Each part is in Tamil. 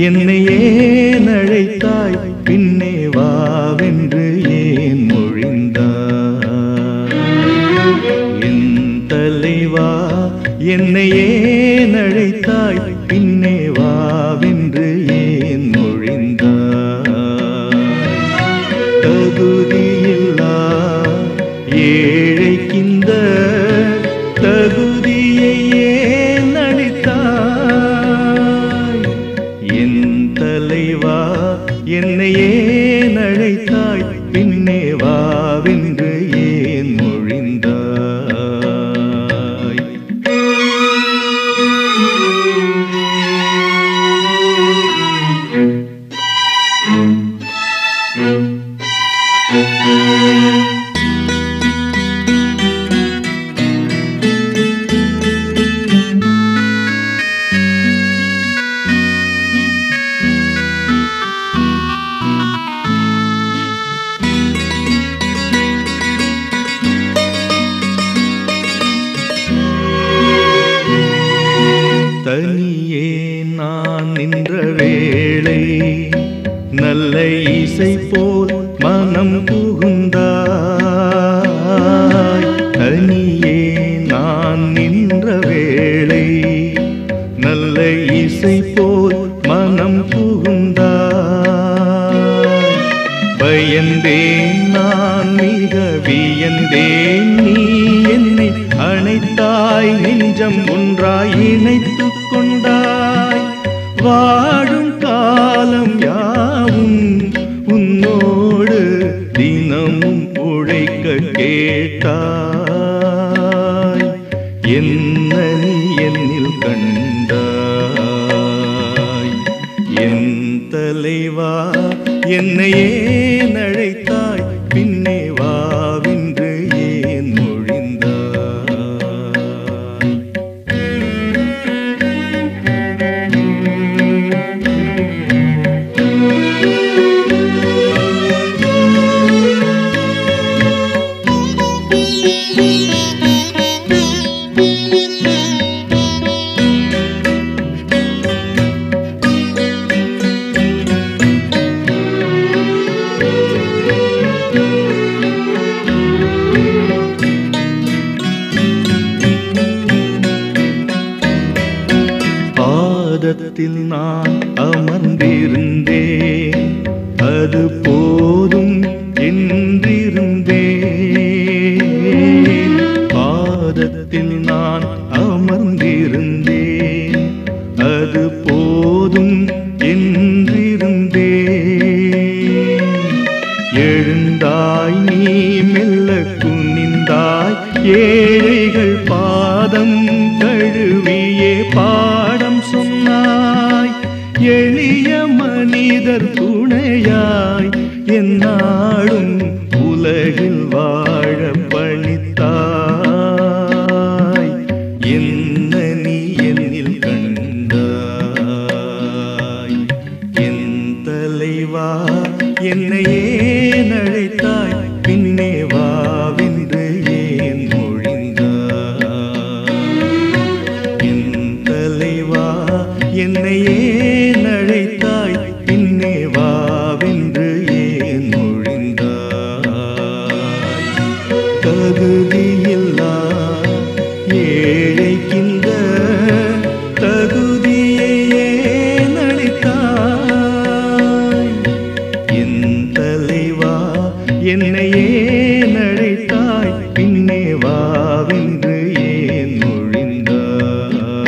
என்னை ஏன் அழைத்தாய் பின்னே வாவென்று ஏன் மொழிந்தாய் என் தலைவா என்னை ஏன் அழைத்தாய் பின்னே வாவென்று ஏன் மொழிந்தாய் தகுதியில்லா ஏழைக்கிந்த தகுதியை ஏன் அளித்தாய் என் தலைவா என்னை ஏன் அழைத்தாய் பின்னே வாவென்று ஏன் மொழிந்தாய் தனியே நான் நின்ற வேளை நல்ல இசை போல் மனம் புகுந்தாய் தனியே நான் நின்ற வேளை நல்ல இசை போல் மனம் புகுந்தாய் பயந்தேன் நான் மிக வியந்தேன் நீ என்னை அணைத்தாய் நெஞ்சம் ஒன்றாய் இணைத்துக் கொண்டாய் வாழும் காலம் யாவும் உன்னோடு தினமும் உழைக்க கேட்டாய் என்ன நீ என்னில் கண்டாய் என் தலைவா என்னையே நழைத்தாய் பின்னே வாவென்று ஏன் மொழிந்தாய் பாதத்தில் நான் அமர்ந்திருந்தேன் அது போதும் என்றிருந்தேன் பாதத்தில் நான் அமர்ந்திருந்தேன் அது போதும் என்றிருந்தேன் எழுந்தாய் நீ மெல்ல குனிந்தாய் ஏழைகள் பாதம் கழுவியே பாடம் சொன்னாய் எளிய மனிதர் துணையாய் என்னாலும் உலகில் வாழ பணித்தாய் என்ன நீ என்னில் கண்டாய் என் தலைவா என்னையே நழைத்தாய் பின்னே வாவென்று ஏன் மொழிந்தாய் என் தலைவா என்னையே நழைத்தாய் பின்னே வாவென்று ஏன் மொழிந்தாய் தகுதியில்லா ஏழைக்கின்ற தகுதியை ஏன் அளித்தாய் என் தலைவா என்னையே நழைத்தாய் பின்னே வாவென்று ஏன் மொழிந்தாய்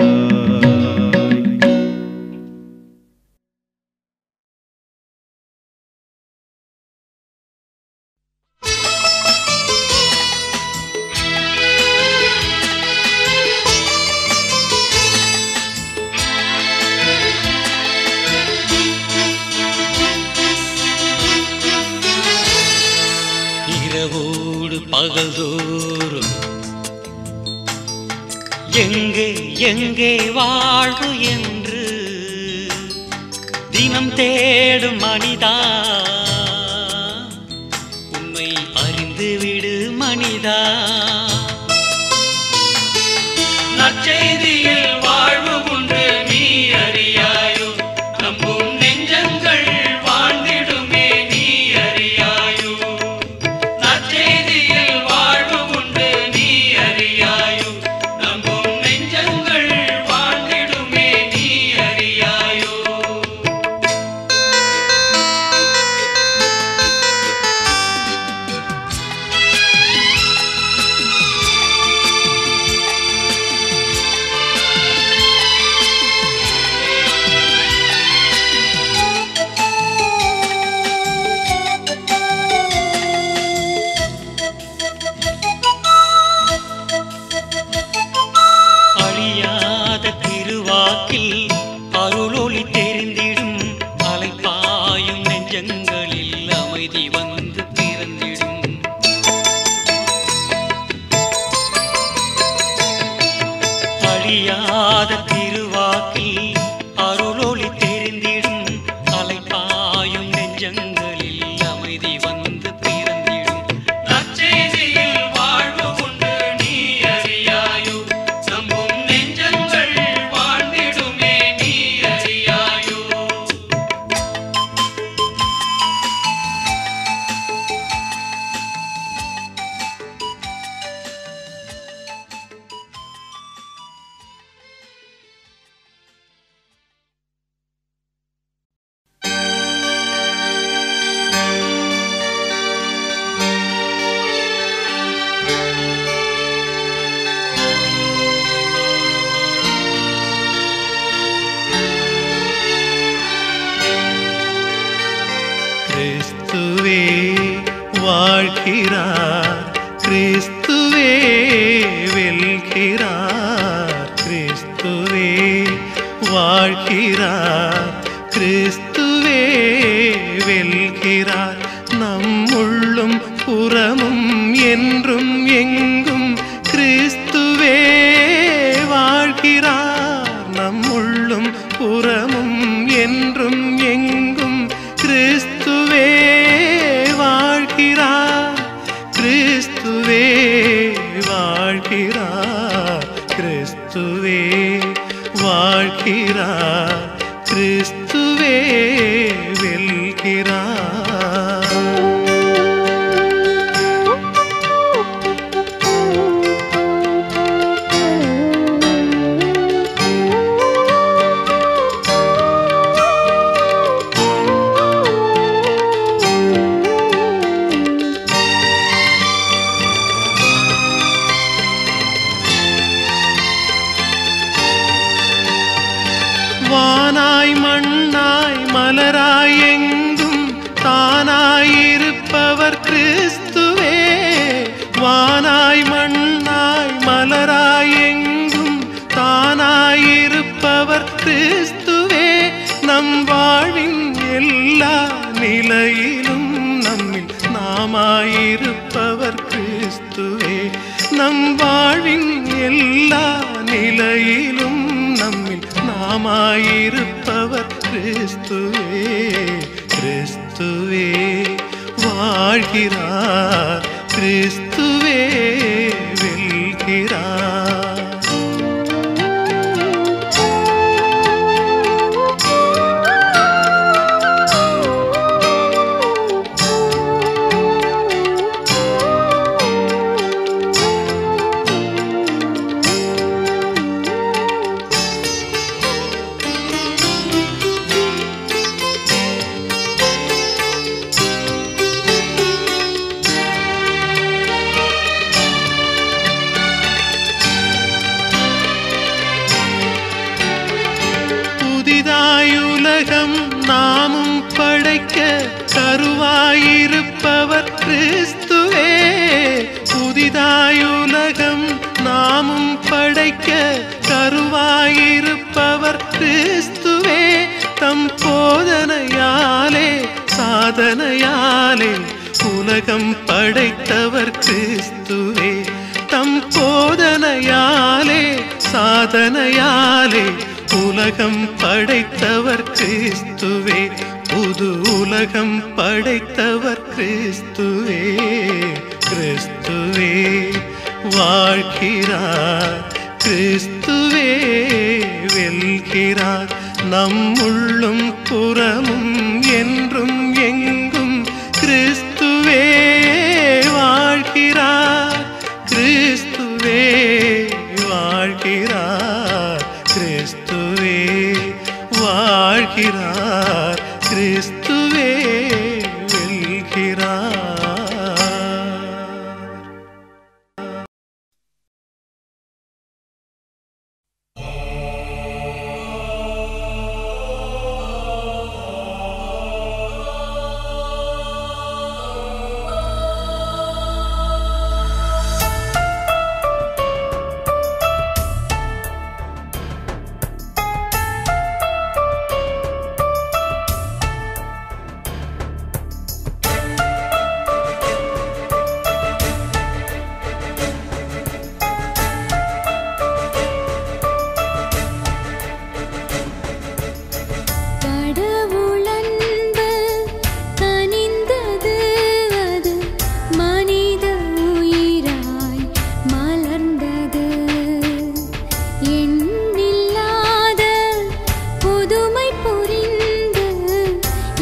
இரவோடு பகல்தோறும் எங்கே எங்கே வாழ்வு என்று தினம் தேடும் மனிதா உண்மை அறிந்துவிடு மனிதா நற்செய்தியில் வாழ்வு உண்டு நீ அறியாயோ நம்பும் நெஞ்சங்களில் அமைதி வந்து பிறந்திடும் அழியாத திருவாக்கில் அருளொளி தெரிந்திடும் அலைப்பாயும் நெஞ்சங்களில் அமைதி வந்து பிறந்திடும் நற்செய்தியில் வாழ்வு உண்டு நீ அறியாயோ நம்பும் நெஞ்சங்கள் வாழ்ந்திடுமே நீ அறியாயோ கிறிஸ்துவே வாழ்கிறார் கிறிஸ்துவே வெல்கிறார் கிறிஸ்துவே வாழ்கிறார் கிறிஸ்துவே வெல்கிறார் நம்முள்ளும் புறமும் என்றும் எங்கும் கிறிஸ்துவே வாழ்கிறார் நம்முள்ளும் புறமும் என்றும் எங்கும் கிறிஸ்துவே வாழ்கிறார் கிறிஸ்துவே வாழ்கிறார் கிறிஸ்துவே வாழ்கிறார் கிறிஸ்துவே வெல்கிறார் வானாய் மண்ணாய் மலராய் எங்கும் தானாயிருப்பவர் கிறிஸ்துவே வானாய் மண்ணாய் மலராய் எங்கும் தானாயிருப்பவர் கிறிஸ்துவே நம் வாழ்வின் எல்லா நிலையிலும் நம்மில் நாமாயிருப்பவர் கிறிஸ்துவே நம் வாழ்வின் எல்லா நிலையிலும் நம்மில் நாமாயிருப்பவர் கிறிஸ்துவே கிறிஸ்துவே வாழ்கிறார் கிறிஸ்துவே வெல்கிறார் புதிதாயுலகம் நாமும் படைக்க கருவாயிருப்பவர் கிறிஸ்துவே புதிதாயுலகம் நாமும் படைக்க கருவாயிருப்பவர் கிறிஸ்துவே தம் போதனையாலே சாதனையாலே உலகம் படைத்தவர் கிறிஸ்துவே தம் போதனையாலே சாதனையாலே உலகம் படைத்தவர் கிறிஸ்துவே புது உலகம் படைத்தவர் கிறிஸ்துவே கிறிஸ்துவே வாழ்கிறார் கிறிஸ்துவே வெல்கிறார் நம்முள்ளும் புறமும் என்றும் எங்கும் கிறிஸ்துவே வாழ்கிறார் கிறிஸ்துவே வாழ்கிறார் கிறிஸ்துவே வாழ்கிறார் கிறிஸ்துவே வெல்கிறார்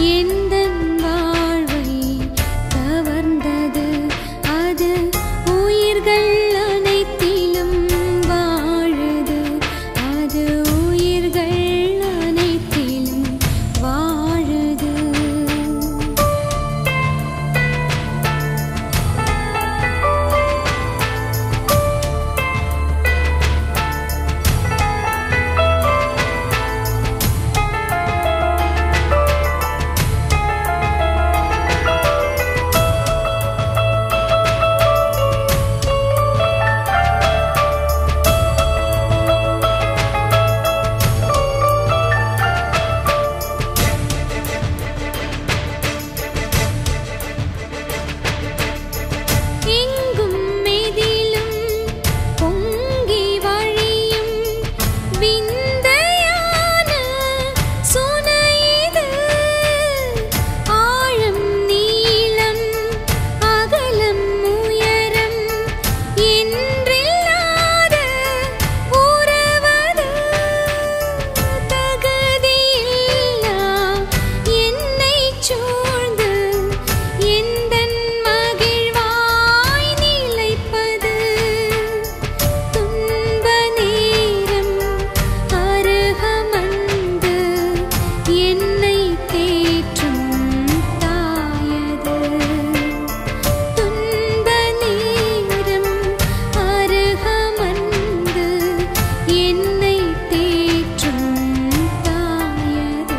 எந்தன் வாழ்வை கவர்ந்தது அது உயிர்கள் அனைத்திலும் வாழுது அது உயிர்கள் அனைத்திலும் வாழுது எங்கும் மெதிலும் பொங்கி வழியும் விந்தையான சுனைது ஆழம் நீளம் அகலம் உயரம் என்றில்லாத உறவது தகுதியில்லா என்னைச் சூழ்ந்து எந்தன் மகிழ்வாய் நிலைப்பது துன்ப நேரம் அருகமந்து என்னை தேற்றும் தாயது துன்ப நேரம் அருகமந்து என்னை தேற்றும் தாயது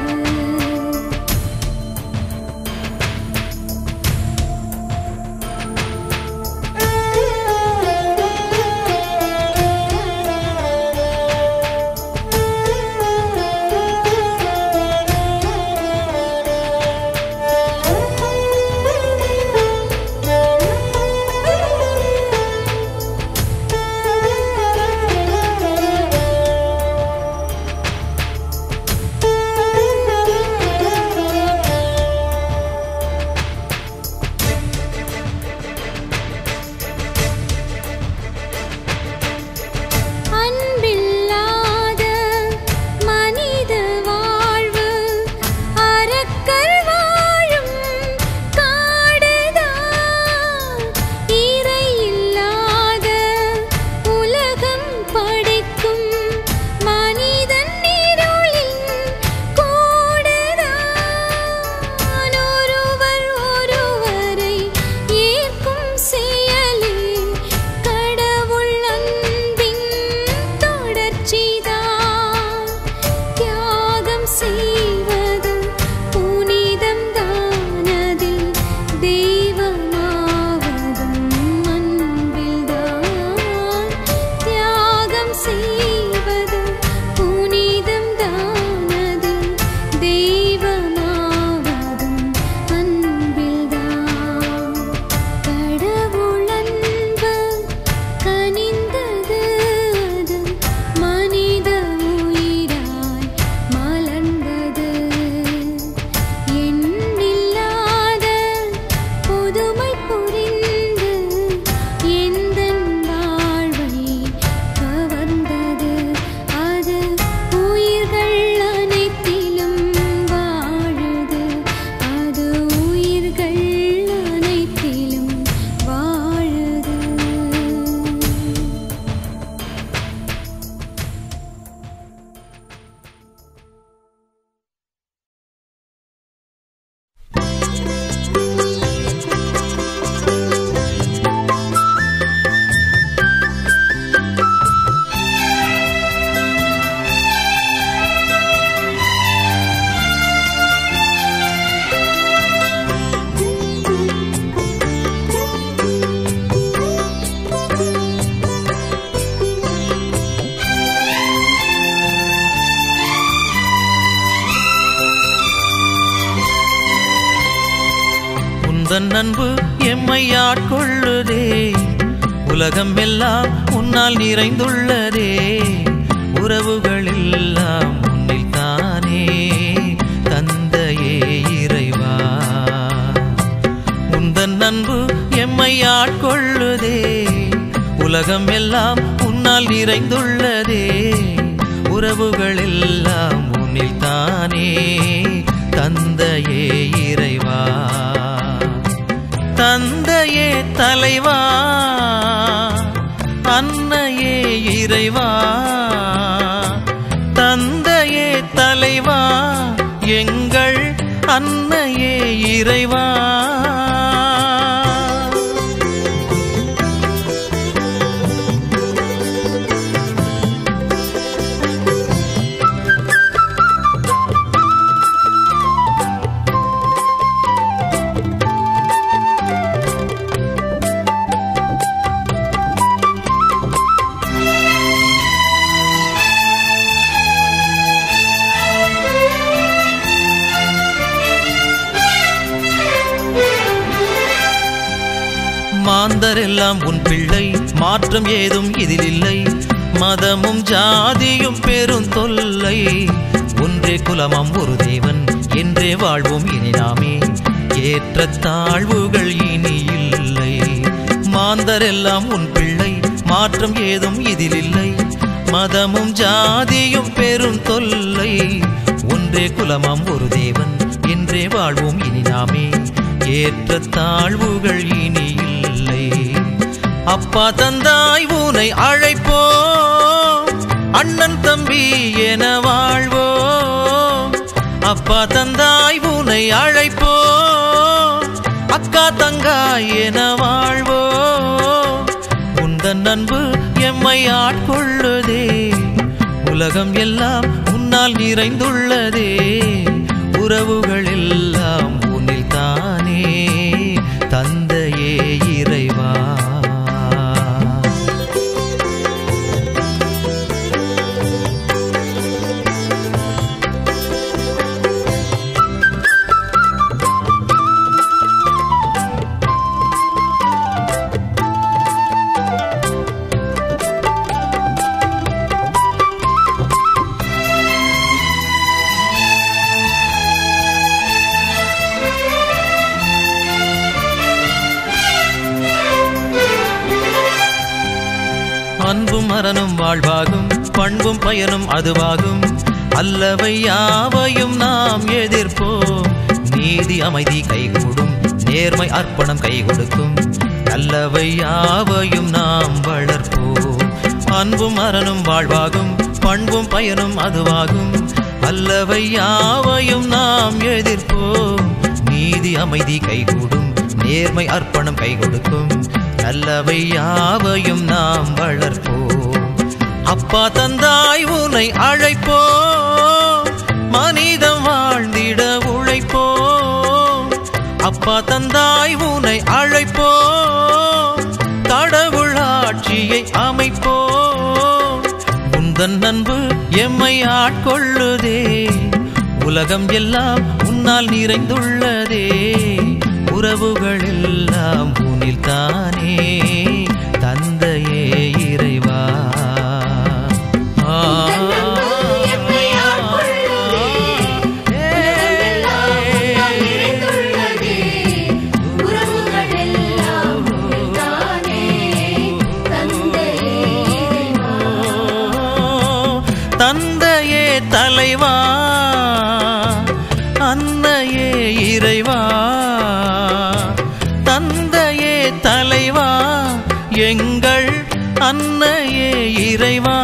அன்பில்லாத மனித வாழ்வு அரக்கர் வாழும் காடுதான் இறையில்லாத உலகம் படைக்கும் மனிதன் இருளின் கோடுதான் ஒருவர் ஒருவரை ஏற்கும் செயலே கடவுள் அன்பின் தொடர்ச்சிதான் தியாகம் செய்வது புனிதம் தானதில் தெய்வமாவதும் அன்பில்தான் தியாகம் செய்வது புனிதம் தானதில் தெய்வமாவதும் அன்பில்தான் கடவுள் அன்பு கனிந்தது அது மனித உயிராய் மலர்ந்தது எண்ணில்லாத புதுமை புரிந்து எந்தன் வாழ்வை கவர்ந்தது அது உயிர்கள் அனைத்திலும் வாழுது அது உயிர்கள் அனைத்திலும் வாழுது உந்தன் அன்பு எம்மை ஆட்கொள்ளுதே உலகம் எல்லாம் உன்னால் நிறைந்துள்ளதே உறவுகள் எல்லாம் உன்னில் தானே தந்தையே இறைவா உந்தன் அன்பு எம்மை ஆட்கொள்ளுதே உலகம் எல்லாம் உன்னால் நிறைந்துள்ளதே உறவுகள் எல்லாம் உன்னில் தானே தந்தையே தந்தையே இறைவா தந்தையே தலைவா அன்னையே இறைவா தந்தையே தலைவா எங்கள் அன்னையே இறைவா மாந்தரெல்லாம் உன் பிள்ளை மாற்றம் ஏதும் இதில் இல்லை மதமும் ஜாதியும் பெரும் தொல்லை ஒன்றே குலமாம் ஒரு தேவன் என்றே வாழ்வோம் இனி நாமே ஏற்ற தாழ்வுகள் இனி இல்லை மாந்தரெல்லாம் உன் பிள்ளை மாற்றம் ஏதும் இதில் இல்லை மதமும் ஜாதியும் பெரும் தொல்லை ஒன்றே குலமாம் ஒரு தேவன் என்றே வாழ்வோம் இனி நாமே ஏற்ற தாழ்வுகள் இனி இல்லை அப்பா தந்தாய் உனை அழைப்போம் அண்ணன் தம்பி என வாழ்வோம் அப்பா தந்தாய் உனை அழைப்போம் அக்கா தங்காய் என வாழ்வோம் உந்தன் அன்பு எம்மை ஆட்கொள்ளுதே உலகம் எல்லாம் உன்னால் நிறைந்துள்ளதே உறவுகள் எல்லாம் உன்னில் தானே தந்தையே இறைவா அன்பும் மரணும் வாழ்வாகும் பண்பும் பயனும் அதுவாகும் அல்லவை யாவையும் நாம் எதிர்ப்போம் நீதி அமைதி கைகூடும் நேர்மை அர்ப்பணம் கை கொடுக்கும் நல்லவை யாவையும் நாம் வளர்ப்போம் அன்பும் மரணும் வாழ்வாகும் பண்பும் பயனும் அதுவாகும் அல்லவை யாவையும் நாம் எதிர்ப்போம் நீதி அமைதி கைகூடும் நேர்மை அர்ப்பணம் கை கொடுக்கும் நல்லவை யாவையும் நாம் வளர்ப்போம் அப்பா தந்தாய் உனை அழைப்போம் மனிதம் வாழ்ந்திட உழைப்போம் அப்பா தந்தாய் உனை அழைப்போம் கடவுள் ஆட்சியை அமைப்போம் உந்தன் அன்பு எம்மை ஆட்கொள்ளுதே உலகம் எல்லாம் உன்னால் நிறைந்துள்ளதே உறவுகள் எல்லாம் உன்னில் தானே தந்தையே இறைவா ஆ. தந்தையே தலைவா அன்னையே இறைவா தந்தையே தலைவா எங்கள் அன்னையே இறைவா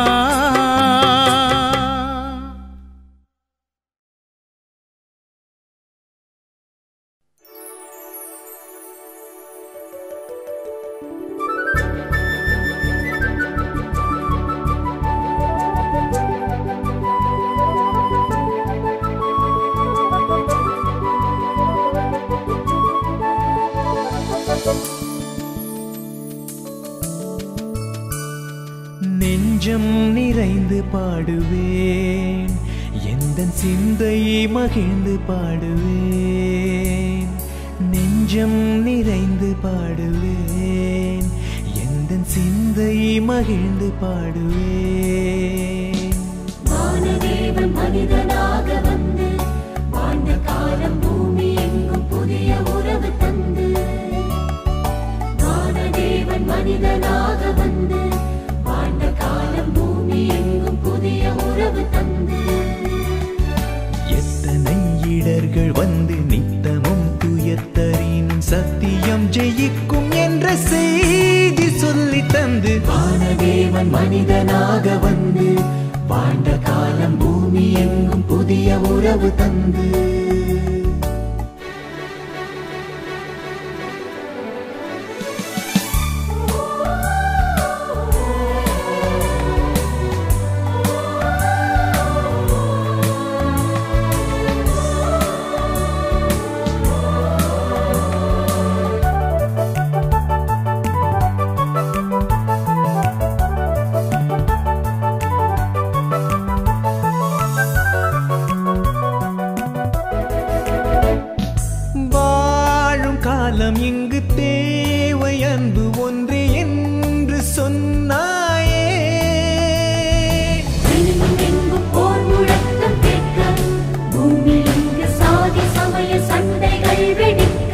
நெஞ்சம் நிறைந்து பாடுவேன் எந்த சிந்தையை மகிழ்ந்து பாடுவேன் நெஞ்சம் நிறைந்து பாடுவேன் எந்த சிந்தையை மகிழ்ந்து பாடுவேன் வானதேவன் மனிதனாக வந்து வாழ்ந்த காலம் பூமி எங்கும் புதிய உறவு தந்து வானதேவன் மனிதனாக வந்து வாழ்ந்த காலம் பூமி எங்கும் புதிய உறவு தந்து எத்தனை இடர்கள் வந்து வானதேவன் மனிதனாக வந்து வாழ்ந்த காலம் பூமி எங்கும் புதிய உறவு தந்து வாழும் காலம் இங்கு தேவை அன்பு ஒன்று என்று சொன்னாயே எங்கும் எங்கும் போர் முழக்கம் கேட்க பூமி இங்கு சாதி சமய சண்டைகள் வெடிக்க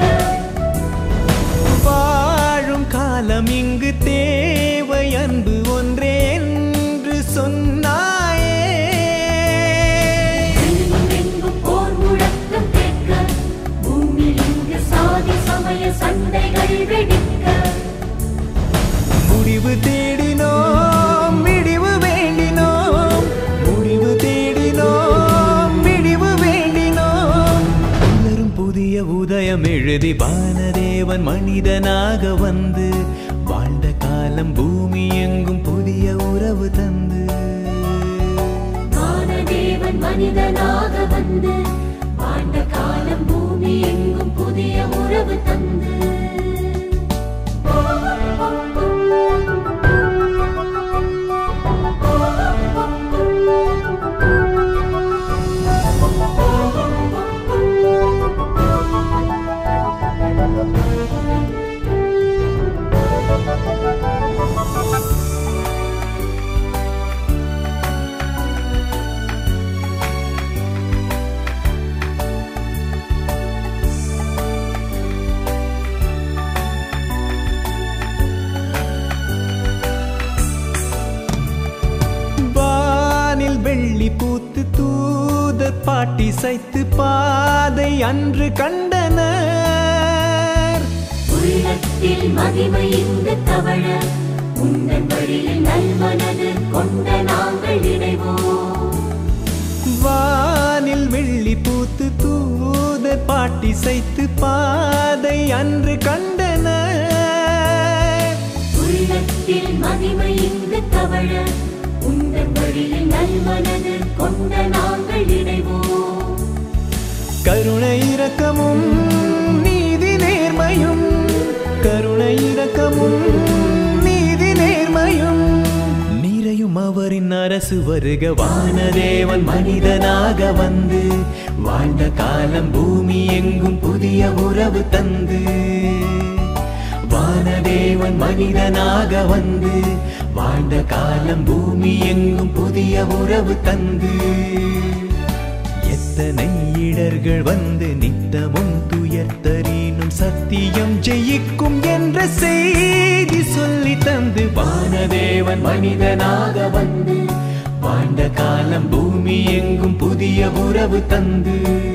வாழும் காலம் இங்கு தேவை அன்பு ஒன்றே என்று சொன்னாயே எங்கும் எங்கும் போர் முழக்கம் கேட்க பூமி இங்கு சாதி சமய சண்டைகள் வெடிக்க முடிவு தேடினோம் விடிவு வேண்டினோம் முடிவு தேடினோம் விடிவு வேண்டினோம் எல்லாரும் புதிய உதயம் எழுதி வானதேவன் மனிதனாக வந்து வாழ்ந்த காலம் பூமி எங்கும் புதிய உறவு தந்து வானதேவன் மனிதனாக வந்து வாழ்ந்த காலம் பூமி எங்கும் புதிய உறவு தந்து வானில் வெள்ளி பூத்து தூத பாட்டி சைத்து பாதை அன்று கண்டனர் உள்ளத்தில் மகிமை இங்கு தவழ உந்தன் வழியில் நல்மனது கொண்ட நாங்கள் இணைவோம் வானில் வெள்ளி பூத்து தூத பாட்டி சைத்து பாதை அன்று கண்டனர் உள்ளத்தில் மகிமை இங்கு தவழ உந்தன் வழியில் நல்மனது கொண்ட நாங்கள் இணைவோம் கருணை இரக்கமும் நீதி நேர்மையும் கருணை இரக்கமும் நீதி நேர்மையும் நிறையும் அவரின் அரசு வருக வானதேவன் மனிதனாக வந்து வாழ்ந்த காலம் பூமி எங்கும் புதிய உறவு தந்து வானதேவன் மனிதனாக வந்து வாழ்ந்த காலம் பூமி எங்கும் புதிய உறவு தந்து எத்தனை இடர்கள் வந்து நித்தமும் துயர்த்தரீனும் சத்தியம் ஜெயிக்கும் என்ற செய்தி சொல்லி தந்து வானதேவன் மனிதனாக வந்து வாழ்ந்த காலம் பூமி எங்கும் புதிய உறவு தந்து